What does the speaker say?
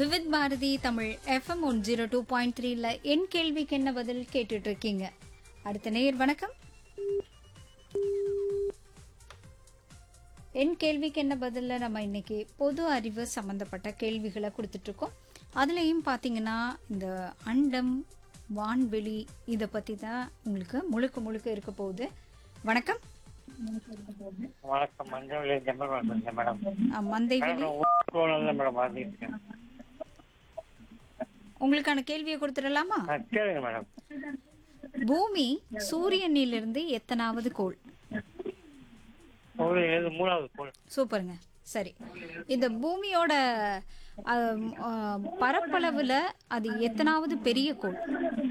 Vividh Bharati Tamil FM one zero two point த்ரீல என் கேள்விக்கு என்ன பதில் கேட்டுட்டு இருக்கீங்க அடுத்த நேயர் வணக்கம் என் கேள்விக்கு என்ன பதில்ல நம்ம இன்னைக்கு பொது அறிவு சம்பந்தப்பட்ட கேள்விகளை கொடுத்துட்டு இருக்கோம் அதுலேயும் பார்த்தீங்கன்னா இந்த அண்டம் வான்வெளி இதை பற்றி தான் உங்களுக்கு முழுக்க முழுக்க இருக்க போகுது வணக்கம் வணக்கம் மஞ்சள் ஜம்பர் பேசுறேன் மேடம் அஹ், மந்தைவெளி மேடம் ஊருக்கு போகணும்ல மேடம் வந்துருக்கேன் உங்களுக்கான கேள்வியை கொடுத்துடலாமா ஆ கேளுங்க மேடம் பூமி சூரியனிலிருந்து எத்தனாவது கோள் ஒரு ஏழு மூணாவது போல் சூப்பருங்க சரி இந்த பூமியோட அஹ், அஹ், பரப்பளவுல அது எத்தனாவது பெரிய கோள்